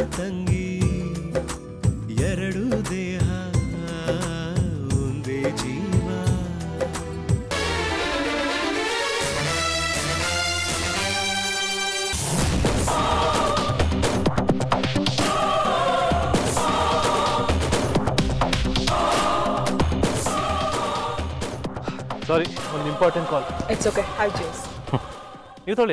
ತಂಗಿ ಎರಡು ದೇಹ ಒಂದೇ ಜೀವ ಸಾರಿ ಒಂದು ಇಂಪಾರ್ಟೆಂಟ್ ಕಾಲ್ ಇಟ್ಸ್ ಓಕೆ ಹೈ ಜ್ಯೂಸ್ ನೀವು ತೊಗೊಳ್ಳಿ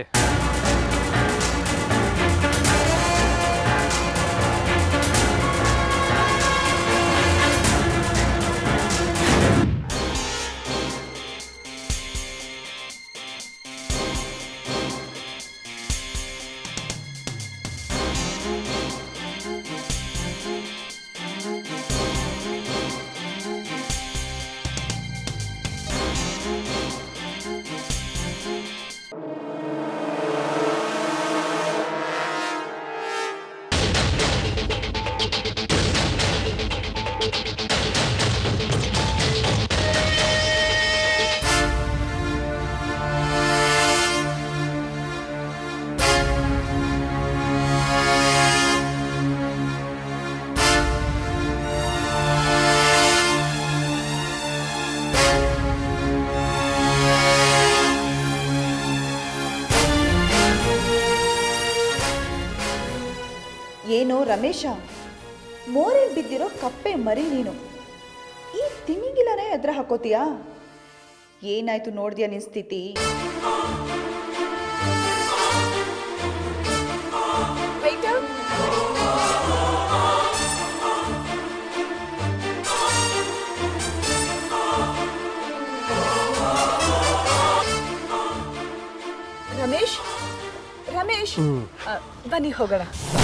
ಏನೋ ರಮೇಶ ಮೋರೆಗೆ ಬಿದ್ದಿರೋ ಕಪ್ಪೆ ಮರಿ ನೀನು ಈ ತಿಮಿಂಗಿಲನೇ ಎದುರು ಹಾಕೋತೀಯಾ ಏನಾಯ್ತು ನೋಡ್ದ್ಯಾ ನಿನ್ ಸ್ಥಿತಿ ರಮೇಶ್ ರಮೇಶ್ ಆ, ಬನ್ನಿ ಹೋಗೋಣ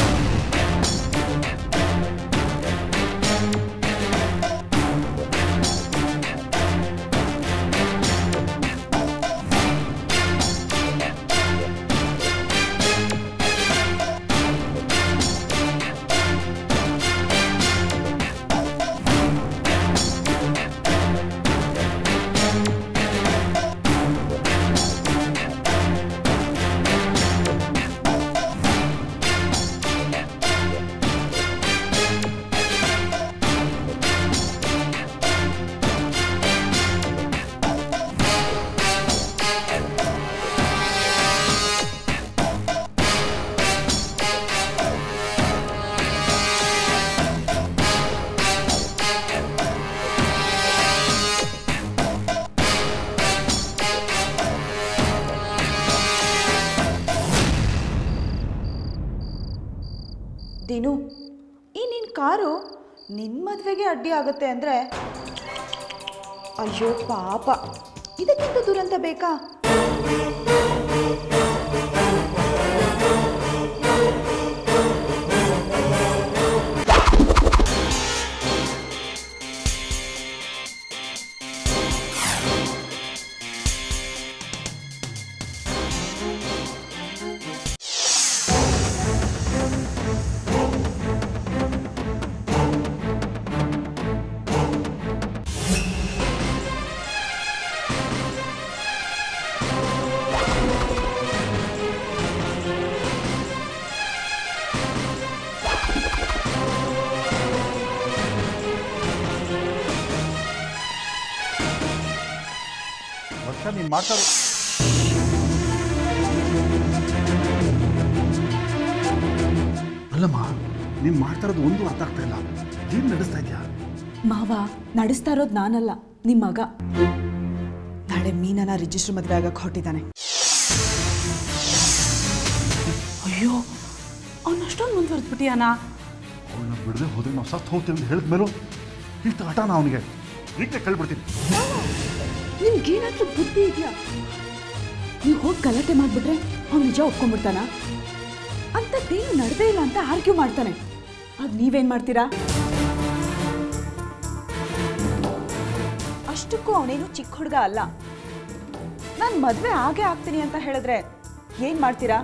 ದೀನು ಈ ನಿನ್ನ ಕಾರು ನಿನ್ನ ಮದುವೆಗೆ ಅಡ್ಡಿ ಆಗುತ್ತೆ ಅಂದರೆ ಅಯ್ಯೋ ಪಾಪ ಇದಕ್ಕಿಂತ ದುರಂತ ಬೇಕಾ ವರ್ಷ ನೀನು ಮಾಡ್ತಾರೆ ಅಲ್ಲಮ್ಮ ನೀನು ಮಾಡ್ತಾ ಇರೋದು ಒಂದು ಅರ್ಥ ಆಗ್ತಾ ಇಲ್ಲ ಏನು ನಡೆಸ್ತಾ ಇದೆಯಾ ಮಾವ ನಡೆಸ್ತಾ ಇರೋದು ನಾನಲ್ಲ ನಿಮ್ಮ ಮಗ ನಾಳೆ ಮೀನನ ರಿಜಿಸ್ಟರ್ ಮದುವೆ ಆಗಕ್ಕೆ ಹೊರಟಿದ್ದಾನೆ ಅಯ್ಯೋ ಅವನಷ್ಟೊಂದು ಮುಂದುವರೆದ್ಬಿಟ್ಟಿಯಾನ ಅವಳನ್ನ ಬಿಡದೆ ಹೋದ್ರೆ ನಾವು ಸತ್ತು ಹೋಗ್ತೀವಿ ಅಂತ ಹೇಳಿದ ಮೇಲೂ ಇಂಥ ಹಠನ ಅವನಿಗೆ ಈಗಲೇ ಕಳ್ಬಿಡ್ತೀನಿ ನಿಮ್ಗೇನಾದ್ರೂ ಬುದ್ಧಿ ಇದೆಯಾ ನೀವು ಹೋಗಿ ಗಲಾಟೆ ಮಾಡಿಬಿಟ್ರೆ ಅವ್ನು ನಿಜ ಒಪ್ಕೊಂಡ್ಬಿಡ್ತಾನ ಅಂಥದ್ದೇನು ನಡೆದೇ ಇಲ್ಲ ಅಂತ ಆರ್ಗ್ಯೂ ಮಾಡ್ತಾನೆ ಆಗ ನೀವೇನು ಮಾಡ್ತೀರಾ ಅಷ್ಟಕ್ಕೂ ಅವನೇನು ಚಿಕ್ಕ ಹುಡುಗ ಅಲ್ಲ ನಾನು ಮದುವೆ ಆಗೇ ಆಗ್ತೀನಿ ಅಂತ ಹೇಳಿದ್ರೆ ಏನು ಮಾಡ್ತೀರಾ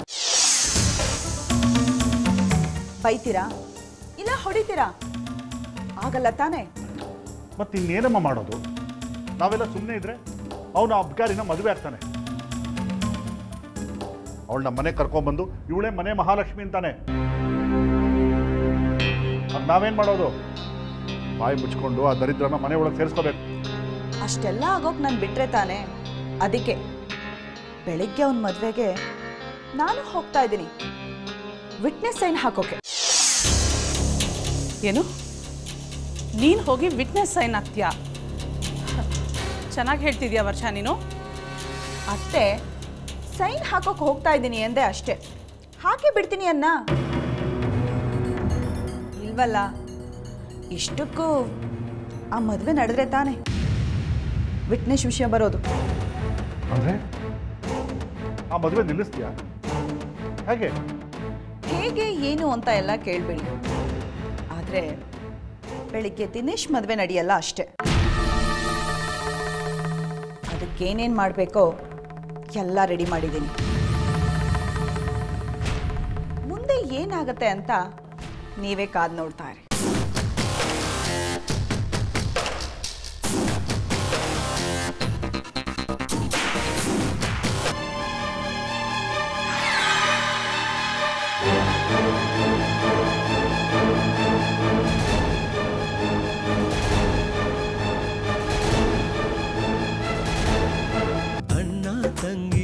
ಬೈತೀರಾ ಇಲ್ಲ ಹೊಡಿತೀರಾ ಆಗಲ್ಲ ತಾನೇ ಮತ್ತೆ ಇನ್ನೇನಮ್ಮ ಮಾಡೋದು ನಾವೆಲ್ಲ ಸುಮ್ಮನೆ ಇದ್ರೆ ಅವನು ಅಬ್ಗಾರಿನ ಮದುವೆ ಆಗ್ತಾನೆ ಅವಳನ್ನ ಮನೆ ಕರ್ಕೊಂಡ್ಬಂದು ಇವಳೇ ಮನೆ ಮಹಾಲಕ್ಷ್ಮಿ ಅಂತಾನೆ ನಾವೇನು ಮಾಡೋದು ಬಾಯಿ ಮುಚ್ಕೊಂಡು ಆ ದರಿದ್ರನ ಮನೆ ಒಳಗೆ ಸೇರಿಸ್ಕೋಬೇಕು ಅಷ್ಟೆಲ್ಲ ಆಗೋಕೆ ನಾನು ಬಿಟ್ರೆ ತಾನೇ ಅದಕ್ಕೆ ಬೆಳಿಗ್ಗೆ ಅವನ ಮದುವೆಗೆ ನಾನು ಹೋಗ್ತಾ ಇದ್ದೀನಿ ವಿಟ್ನೆಸ್ ಸೈನ್ ಹಾಕೋಕೆ ಏನು ನೀನು ಹೋಗಿ ವಿಟ್ನೆಸ್ ಸೈನ್ ಆಗ್ತೀಯಾ ಚೆನ್ನಾಗಿ ಹೇಳ್ತಿದ್ಯಾ ವರ್ಷ ನೀನು ಅತ್ತೆ ಸೈನ್ ಹಾಕೋಕೆ ಹೋಗ್ತಾ ಇದ್ದೀನಿ ಅಂದೆ ಅಷ್ಟೇ ಹಾಕಿ ಬಿಡ್ತೀನಿ ಅನ್ನ ಇಲ್ವಲ್ಲ ಇಷ್ಟಕ್ಕೂ ಆ ಮದುವೆ ನಡೆದ್ರೆ ತಾನೆ ವಿಟ್ನೆಸ್ ವಿಷಯ ಬರೋದು ಅಂದರೆ ಆ ಮದುವೆ ನಿಲ್ಲಿಸ್ತೀಯಾ ಹೇಗೆ ಹೇಗೆ ಏನು ಅಂತ ಎಲ್ಲ ಕೇಳಬೇಡಿ ಆದರೆ ಬೆಳಿಗ್ಗೆ ದಿನೇಶ್ ಮದುವೆ ನಡೆಯಲ್ಲ ಅಷ್ಟೇ ಅದಕ್ಕೇನೇನು ಮಾಡಬೇಕೋ ಎಲ್ಲ ರೆಡಿ ಮಾಡಿದ್ದೀನಿ ಮುಂದೆ ಏನಾಗತ್ತೆ ಅಂತ ನೀವೇ ಕಾದು ನೋಡ್ತಾ ಇರಿ ಅಣ್ಣ ತಂಗಿ